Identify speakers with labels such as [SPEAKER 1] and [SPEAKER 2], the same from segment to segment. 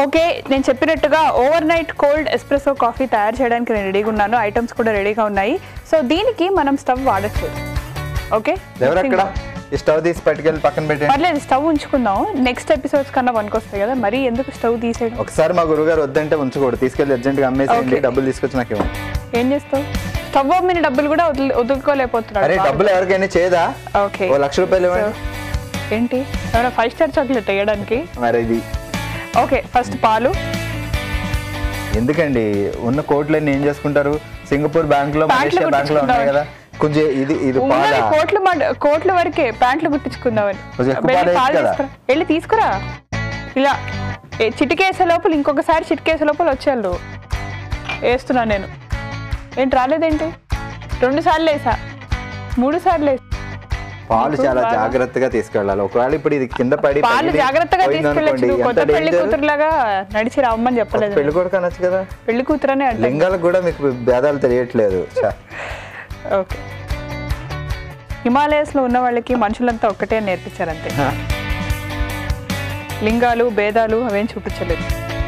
[SPEAKER 1] Okay నేను చెప్పినట్టుగా overnight cold espresso coffee తయారు చేయడానికి నేను రెడీగా ఉన్నాను ఐటమ్స్ కూడా రెడీగా ఉన్నాయి సో దీనికి మనం స్టవ్ వాడచ్చు ఓకే
[SPEAKER 2] ఎవరక్కడ ఈ స్టవ్ తీసి పట్టుకెళ్ళి పక్కన పెట్టండి
[SPEAKER 1] పర్లేదు స్టవ్ ఉంచుకుందాం నెక్స్ట్ ఎపిసోడ్స్ కన్నా పనికొస్తాయి కదా మరి ఎందుకు స్టవ్ తీసేయడం
[SPEAKER 2] ఒకసారి మా గురుగారు వద్దంటే ఉంచకూడదు తీసుకెళ్ళి అర్జెంట్ గా అమ్మేసేయండి
[SPEAKER 1] Okay.
[SPEAKER 2] డబ్బులు తీసుకొచ్చి నాకు ఇవ్వండి
[SPEAKER 1] ఏం చేస్తావు స్టవ్ మీద డబ్బులు కూడా వదిలి
[SPEAKER 2] అరే
[SPEAKER 1] వదులుకోలేకపోతున్నాడు
[SPEAKER 2] డబ్బులు ఎవరికైనా చేయదా
[SPEAKER 1] ఓకే
[SPEAKER 2] ఓ లక్ష రూపాయలు ఇవ్వండి
[SPEAKER 1] ఏంటి ఏమైనా ఫైవ్ స్టార్ చాక్లెట్ వేయడానికి
[SPEAKER 2] మరి ఇది
[SPEAKER 1] ఓకే ఫస్ట్ పాలు
[SPEAKER 2] ఎందుకండి ఉన్న కోట్లన్నీ ఏం చేసుకుంటారు సింగపూర్ బ్యాంక్ లో
[SPEAKER 1] Bank లో
[SPEAKER 2] మలేషియా బ్యాంక్ లో ఉన్నాయి కదా కొంచెం ఇది ఇది పాల
[SPEAKER 1] ఉన్నది కోట్ల మడ్- కోట్ల వరకే ప్యాంట్లు కుట్టించుకుందామని
[SPEAKER 2] కొంచెం ఎక్కువ
[SPEAKER 1] వెళ్ళి
[SPEAKER 2] పాలు
[SPEAKER 1] పాలు
[SPEAKER 2] వేయచ్చు కదా?
[SPEAKER 1] తీసుకురా వెళ్ళి తీసుకురా ఇలా ఏ- చిటికేసే లోపల ఇంకొకసారి చిటికేసే లోపల వచ్చేళ్ళు వేస్తున్నా నేను ఏంటి రాలేదేంటి రెండు సార్లు వేసా మూడు సార్లు వేసా
[SPEAKER 2] పాలు
[SPEAKER 1] మీకు
[SPEAKER 2] చాలా
[SPEAKER 1] బాగా-
[SPEAKER 2] జాగ్రత్తగా తీసుకెళ్ళాలి ఒకవేళ ఇప్పుడు ఇది కింద పడి
[SPEAKER 1] పాలు
[SPEAKER 2] పగిలి
[SPEAKER 1] జాగ్రత్తగా
[SPEAKER 2] పోయిందనుకోండి,
[SPEAKER 1] తీసుకెళ్ళచ్చు
[SPEAKER 2] ఎంత
[SPEAKER 1] కొత్త పెళ్లి
[SPEAKER 2] danger?
[SPEAKER 1] కూతురులాగా నడిచి రావమ్మని చెప్పలేదు
[SPEAKER 2] పెళ్లి కూడా అనొచ్చు కదా
[SPEAKER 1] పెళ్లి కూతురనే అంటే
[SPEAKER 2] లింగాలకు కూడా మీకు భేదాలు తెలియట్లేదు ఛ.
[SPEAKER 1] ఓకే హిమాలయస్ లో ఉన్న వాళ్ళకి మనుషులంతా ఒక్కటే అని నేర్పించారు అంతే
[SPEAKER 2] హ.
[SPEAKER 1] లింగాలు భేదాలు అవేం చూపించలేదు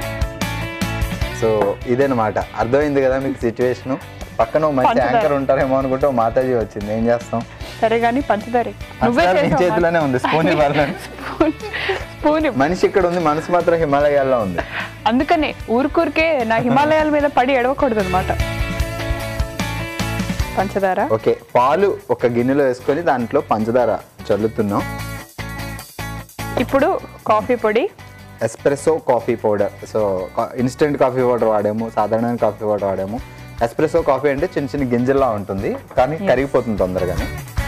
[SPEAKER 2] సో ఇదేనమాట అర్థమైంది కదా మీకు సిచ్యువేషన్ పక్కన ఓ మంచి
[SPEAKER 1] పంచదార.
[SPEAKER 2] యాంకర్ ఉంటారేమో అనుకుంటే ఓ మాతాజీ వచ్చింది ఏం చేస్తాం
[SPEAKER 1] సరే కానీ పంచదారి నువ్వే
[SPEAKER 2] అసలు నీ
[SPEAKER 1] చేసావా?
[SPEAKER 2] చేతిలోనే ఉంది స్పూన్ ఇవ్వాలని
[SPEAKER 1] స్పూన్ స్పూన్ ఇవ్వు.
[SPEAKER 2] మనిషి ఇక్కడ ఉంది మనసు మాత్రం హిమాలయాల్లో ఉంది
[SPEAKER 1] అందుకనే ఊరుకూరికే నా హిమాలయాల మీద పడి ఎడవకూడదు అనమాట పంచదార
[SPEAKER 2] ఓకే పాలు ఒక గిన్నెలో వేసుకొని దాంట్లో పంచదార చల్లుతున్నాం
[SPEAKER 1] ఇప్పుడు కాఫీ పొడి
[SPEAKER 2] espresso coffee powder so instant coffee powder వాడాము సాధారణమైన కాఫీ పౌడర్ వాడాము ఎస్ప్రెసో కాఫీ అంటే చిన్న చిన్న గింజల్లా ఉంటుంది కానీ కరిగిపోతుంది తొందరగానే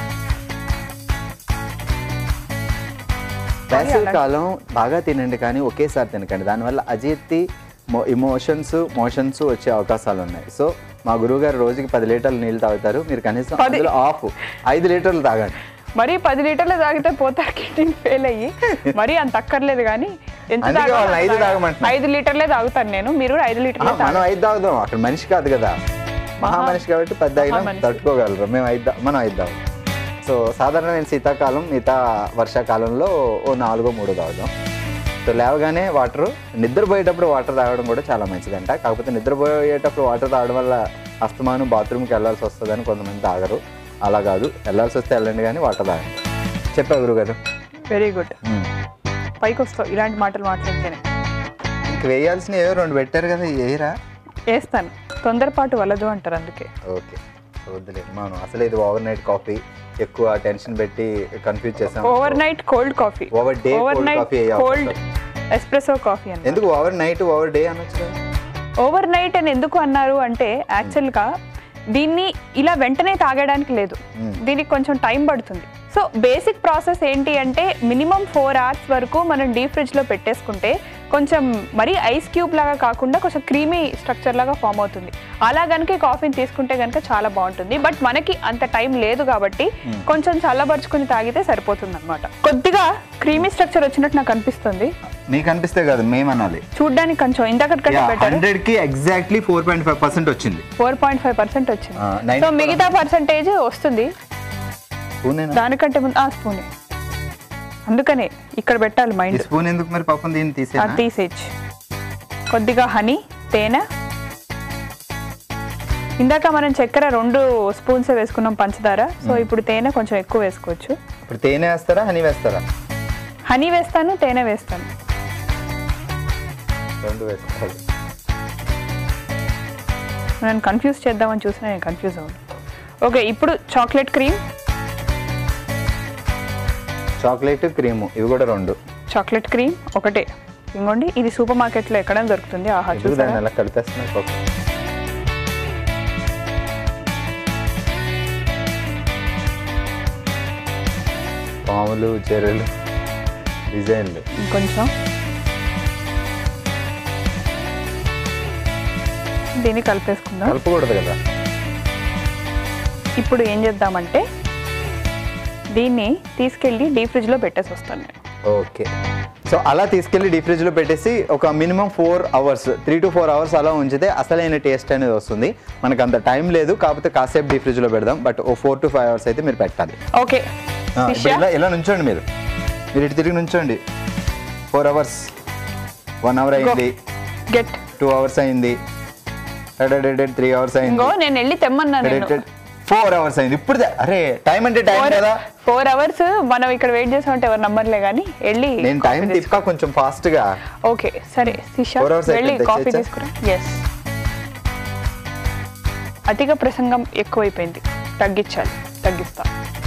[SPEAKER 2] వేసవి కాలం బాగా తినండి కానీ ఒకేసారి తినకండి దానివల్ల అజీర్తి ఇమోషన్స్ మోషన్స్ వచ్చే అవకాశాలు ఉన్నాయి సో మా గురువు గారు రోజుకి పది లీటర్లు నీళ్ళు తాగుతారు మీరు కనీసం
[SPEAKER 1] పది.
[SPEAKER 2] అందులో ఆఫ్ ఐదు లీటర్లు తాగండి
[SPEAKER 1] మరీ పది లీటర్లు తాగితే పోతారు కిడ్నీ ఫెయిల్ అయ్యి మరీ అంత అక్కర్లేదు కానీ ఎంత
[SPEAKER 2] అందుకే
[SPEAKER 1] తాగాలో
[SPEAKER 2] వాళ్ళని ఐదు
[SPEAKER 1] అంత తాగాలి.
[SPEAKER 2] తాగమంటున్నా.
[SPEAKER 1] ఐదు లీటర్లే తాగుతాను నేను మీరు కూడా ఐదు
[SPEAKER 2] ఆ,
[SPEAKER 1] లీటర్లే
[SPEAKER 2] మనం
[SPEAKER 1] తాగాలి
[SPEAKER 2] ఐదు తాగుదాం అక్కడ మనిషి కాదు కదా మహా మనిషి కాబట్టి పెద్ద అయినా
[SPEAKER 1] మహామనిషి.
[SPEAKER 2] తట్టుకోగలరు మేము ఐదు తా- మనం ఐదు తాగుదాం సో సాధారణమైన శీతాకాలం మిగతా వర్షాకాలంలో ఓ నాలుగో మూడో తాగుదాం సో లేవగానే వాటర్ నిద్రపోయేటప్పుడు వాటర్ తాగడం కూడా చాలా మంచిదంట కాకపోతే నిద్రపోయేటప్పుడు వాటర్ తాగడం వల్ల అస్తమానం బాత్రూమ్కి వెళ్ళాల్సి వస్తుందని కొంతమంది తాగరు అలా కాదు వెళ్ళాల్సి వస్తే వెళ్ళండి కానీ వాటర్ తాగండి చెప్పా గురుగారు
[SPEAKER 1] వెరీ గుడ్
[SPEAKER 2] మ్మ్.
[SPEAKER 1] పైకి వస్తావు ఇలాంటి మాటలు మాట్లాడితేనే
[SPEAKER 2] ఇంక వేయాల్సినవి ఏవో రెండు పెట్టారు కదా ఏరా
[SPEAKER 1] వేస్తాను తొందరపాటు వలదు అంటారు అందుకే
[SPEAKER 2] ఓకే వద్దులేదు మనం అసలు ఇది ఓవర్ నైట్ కాఫీ ఎక్కువ టెన్షన్ పెట్టి కన్ఫ్యూజ్ చేసాం
[SPEAKER 1] overnight cold coffee
[SPEAKER 2] Over day
[SPEAKER 1] over
[SPEAKER 2] cold
[SPEAKER 1] night
[SPEAKER 2] coffee అయ్యే
[SPEAKER 1] కోల్డ్
[SPEAKER 2] అవకాశం.
[SPEAKER 1] ఎస్ప్రెసో కాఫీ అని
[SPEAKER 2] ఎందుకు ఓవర్ నైట్ ఓవర్ డే అనొచ్చు కదా
[SPEAKER 1] ఓవర్ నైట్ అని ఎందుకు అన్నారు అంటే యాక్చువల్గా దీన్ని ఇలా వెంటనే తాగడానికి లేదు
[SPEAKER 2] Hmm.
[SPEAKER 1] దీనికి కొంచెం టైం పడుతుంది సో బేసిక్ ప్రాసెస్ ఏంటి అంటే మినిమం ఫోర్ అవర్స్ వరకు మనం డీప్ ఫ్రిడ్జ్లో పెట్టేసుకుంటే కొంచెం మరీ ఐస్ క్యూబ్ లాగా కాకుండా కొంచెం క్రీమీ స్ట్రక్చర్ లాగా ఫామ్ అవుతుంది అలా కనుక ఈ కాఫీని తీసుకుంటే కనుక చాలా బాగుంటుంది బట్ మనకి అంత టైం లేదు కాబట్టి కొంచెం చల్లబరుచుకుని తాగితే సరిపోతుంది అనమాట కొద్దిగా క్రీమీ స్ట్రక్చర్ వచ్చినట్టు నాకు అనిపిస్తుంది
[SPEAKER 2] మీకు అనిపిస్తే కాదు మేము అనాలి
[SPEAKER 1] చూడ్డానికి కొంచెం ఇంతకటి కంటే బెటర్
[SPEAKER 2] హండ్రెడ్ కి exactly four point five percent వచ్చింది
[SPEAKER 1] ఫోర్ పాయింట్ ఫైవ్ పర్సెంట్ వచ్చింది
[SPEAKER 2] ఆ, 90
[SPEAKER 1] సో మిగతా పర్సంటేజ్ వస్తుంది
[SPEAKER 2] స్పూన్
[SPEAKER 1] దానికంటే ముందు ఆ స్పూన్ అందుకనే ఇక్కడ పెట్టాలి
[SPEAKER 2] ఈ
[SPEAKER 1] మైండ్
[SPEAKER 2] స్పూన్ ఎందుకు మరి పాపం దీన్ని తీసే
[SPEAKER 1] అది తీసేయచ్చు కొద్దిగా హనీ తేనె ఇందాక మనం చక్కెర రెండు స్పూన్స్ వేసుకున్నాం పంచదార సో ఇప్పుడు తేనె కొంచెం ఎక్కువ వేసుకోవచ్చు
[SPEAKER 2] ఇప్పుడు తేనె వేస్తారా హనీ వేస్తారా
[SPEAKER 1] హనీ వేస్తాను తేనె వేస్తాను
[SPEAKER 2] రెండు వేసుకోవాలి
[SPEAKER 1] నన్ను కన్ఫ్యూజ్ చేద్దామని చూసినా నేను కన్ఫ్యూజ్ అవును ఓకే ఇప్పుడు చాక్లెట్ క్రీమ్
[SPEAKER 2] చాక్లెట్ క్రీము ఇవి కూడా రెండు
[SPEAKER 1] చాక్లెట్ క్రీమ్ ఒకటే ఇంకోండి ఇది సూపర్ మార్కెట్లో ఎక్కడ దొరుకుతుంది ఆహా
[SPEAKER 2] ఎందుకు
[SPEAKER 1] చూసారా
[SPEAKER 2] దాన్ని అలా కలిపేస్తున్నారు పాపం పాములు చెరువులు డిజైన్లు
[SPEAKER 1] ఇంకొంచెం దీన్ని కలిపేసుకుందాం
[SPEAKER 2] కలపకూడదు కదా
[SPEAKER 1] ఇప్పుడు ఏం చేద్దామంటే దీన్ని తీసుకెళ్ళి డీప్ ఫ్రిడ్జ్లో పెట్టేసి వస్తాను నేను
[SPEAKER 2] ఓకే సో అలా తీసుకెళ్లి డీప్ ఫ్రిడ్జ్ లో పెట్టేసి ఒక minimum four hours three to four hours అలా ఉంచితే అసలైన టేస్ట్ అనేది వస్తుంది మనకు అంత టైం లేదు కాకపోతే కాసేపు డీప్ ఫ్రిడ్జ్ లో పెడదాం బట్ ఓ ఫోర్ టు ఫైవ్ అవర్స్ అయితే మీరు పెట్టాలి
[SPEAKER 1] ఓకే
[SPEAKER 2] ఆ, ఇప్పుడు ఇలా ఇలా నుంచోండి మీరు మీరు ఇటు తిరిగి నుంచోండి ఫోర్ అవర్స్ వన్ అవర్ అయింది
[SPEAKER 1] గెట్
[SPEAKER 2] టూ అవర్స్ అయింది త్రీ అవర్స్ అయింది
[SPEAKER 1] ఇంకో నేను వెళ్ళి తెమ్మన్నా నేను
[SPEAKER 2] ఫోర్ అవర్స్ అయింది ఇప్పుడు దే- అరే టైం అంటే టైం కదా
[SPEAKER 1] ఫోర్ అవర్స్ మనం ఇక్కడ వెయిట్ చేసామంటే ఎవరు నమ్మర్లే కానీ వెళ్ళి
[SPEAKER 2] నేను టైం తిప్పా కొంచెం ఫాస్ట్ గా
[SPEAKER 1] ఓకే సరే శిషా
[SPEAKER 2] Four hours
[SPEAKER 1] వెళ్ళి
[SPEAKER 2] అయిపోయింది,
[SPEAKER 1] కాఫీ
[SPEAKER 2] తెచ్చా?
[SPEAKER 1] తీసుకురా ఎస్ అధిక ప్రసంగం ఎక్కువైపోయింది తగ్గించాలి తగ్గిస్తా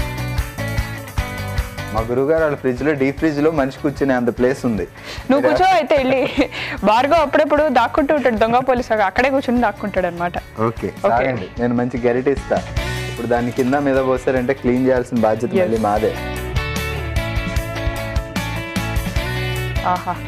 [SPEAKER 2] మా గురుగారు వాళ్ళ ఫ్రిడ్జ్ లో డీప్ ఫ్రిడ్జ్ లో మనిషి కూర్చునే అంత ప్లేస్ ఉంది
[SPEAKER 1] నువ్వు కూర్చో అయితే వెళ్ళి భార్గవ్ అప్పుడప్పుడు దాక్కుంటూ ఉంటాడు దొంగ పోలీసు అక్కడే కూర్చుని దాక్కుంటాడు అనమాట
[SPEAKER 2] ఓకే సాగండి నేను మంచి గెరిట్ ఇస్తా ఇప్పుడు దాని కింద మీద పోస్తారంటే క్లీన్ చేయాల్సిన బాధ్యత
[SPEAKER 1] Yes.
[SPEAKER 2] మళ్ళీ మాదే
[SPEAKER 1] ఆహా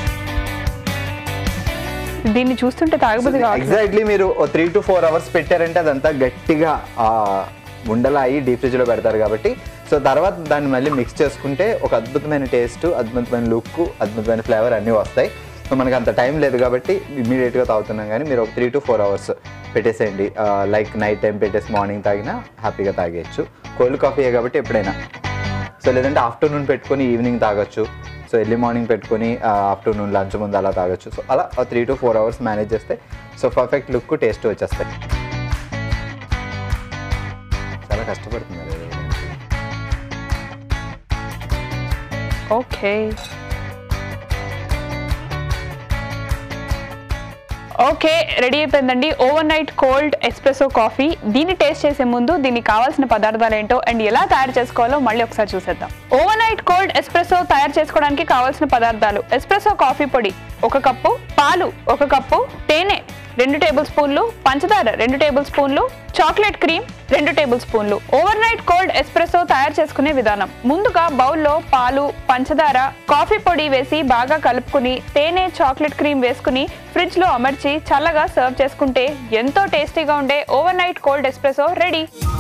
[SPEAKER 1] దీన్ని చూస్తుంటే తాగబుద్ధి కావాలి
[SPEAKER 2] ఎగ్జాక్ట్లీ మీరు త్రీ టు ఫోర్ అవర్స్ పెట్టారంటే అదంతా గట్టిగా ఆ, ఉండలా అయ్యి డీప్ ఫ్రిడ్జ్ లో పెడతారు కాబట్టి సో తర్వాత దాన్ని మళ్ళీ మిక్స్ చేసుకుంటే ఒక అద్భుతమైన టేస్ట్ అద్భుతమైన లుక్ అద్భుతమైన ఫ్లేవర్ అన్నీ వస్తాయి సో మనకి అంత టైం లేదు కాబట్టి immediate గా తాగుతున్నాం కానీ మీరు ఒక త్రీ టు ఫోర్ అవర్స్ పెట్టేసేయండి లైక్ నైట్ టైం పెట్టేసి మార్నింగ్ తాగినా హ్యాపీగా తాగేయచ్చు కోల్డ్ కాఫీయే కాబట్టి ఎప్పుడైనా సో లేదంటే ఆఫ్టర్నూన్ పెట్టుకొని ఈవినింగ్ తాగొచ్చు సో ఎర్లీ మార్నింగ్ పెట్టుకొని ఆఫ్టర్నూన్ లంచ్ ముందు అలా తాగొచ్చు సో అలా three to four hours manage చేస్తే సో పర్ఫెక్ట్ లుక్ టేస్ట్ వచ్చేస్తాయి చాలా కష్టపడుతున్నారు
[SPEAKER 1] ఓకే ఓకే రెడీ అయిపోయిందండి overnight cold espresso coffee దీన్ని టేస్ట్ చేసే ముందు దీనికి కావాల్సిన పదార్థాలు ఏంటో అండ్ ఎలా తయారు చేసుకోవాలో మళ్ళీ ఒకసారి చూసేద్దాం ఓవర్ నైట్ కోల్డ్ ఎస్ప్రెసో తయారు చేసుకోవడానికి కావాల్సిన పదార్థాలు ఎస్ప్రెసో కాఫీ పొడి ఒక కప్పు పాలు ఒక కప్పు తేనె రెండు టేబుల్ స్పూన్లు పంచదార రెండు టేబుల్ స్పూన్లు చాక్లెట్ క్రీమ్ రెండు టేబుల్ స్పూన్లు ఓవర్ నైట్ కోల్డ్ ఎస్ప్రెసో తయారు చేసుకునే విధానం ముందుగా బౌల్లో పాలు పంచదార కాఫీ పొడి వేసి బాగా కలుపుకుని తేనె చాక్లెట్ క్రీమ్ వేసుకుని ఫ్రిడ్జ్ లో అమర్చి చల్లగా సర్వ్ చేసుకుంటే ఎంతో టేస్టీగా ఉండే overnight cold espresso ready